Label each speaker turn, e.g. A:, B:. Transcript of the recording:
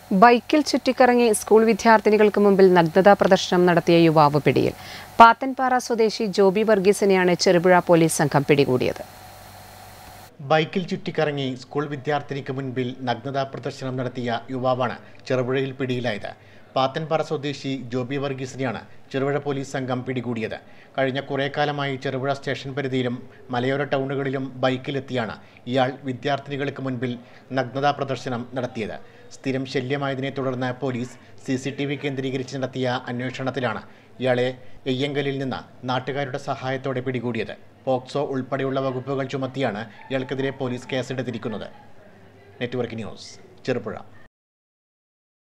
A: ബൈക്കിൽ ചുറ്റിക്കറങ്ങി സ്കൂൾ വിദ്യാർത്ഥിനികൾക്ക് മുമ്പിൽ നഗ്നതാ പ്രദർശനം നടത്തിയ യുവാവ് പിടിയിൽ പാത്തൻപാറ സ്വദേശി ജോബി വർഗീസിനെയാണ് ചെറുപുഴ പോലീസ് സംഘം പിടികൂടിയത്
B: ബൈക്കിൽ ചുറ്റിക്കറങ്ങി സ്കൂൾ വിദ്യാർത്ഥിനിക്ക് മുൻപിൽ നഗ്നതാ പ്രദർശനം നടത്തിയ യുവാവാണ് ചെറുപുഴയിൽ പിടിയിലായത് പാത്തൻപാറ സ്വദേശി ജോബി വർഗീസിനെയാണ് ചെറുപുഴ പോലീസ് സംഘം പിടികൂടിയത് കഴിഞ്ഞ കുറേ കാലമായി ചെറുപുഴ സ്റ്റേഷൻ പരിധിയിലും മലയോര ടൗണുകളിലും ബൈക്കിലെത്തിയാണ് ഇയാൾ വിദ്യാർത്ഥിനികൾക്ക് മുൻപിൽ നഗ്നതാ പ്രദർശനം നടത്തിയത് സ്ഥിരം ശല്യമായതിനെ തുടർന്ന് police C C T V കേന്ദ്രീകരിച്ച് നടത്തിയ അന്വേഷണത്തിലാണ് ഇയാളെ എയ്യങ്കലിൽ നിന്ന് നാട്ടുകാരുടെ സഹായത്തോടെ പിടികൂടിയത് പോക്സോ ഉൾപ്പെടെയുള്ള വകുപ്പുകൾ ചുമത്തിയാണ് ഇയാൾക്കെതിരെ പോലീസ് കേസെടുത്തിരിക്കുന്നത് നെറ്റ്വർക്ക് ന്യൂസ് ചെറുപുഴ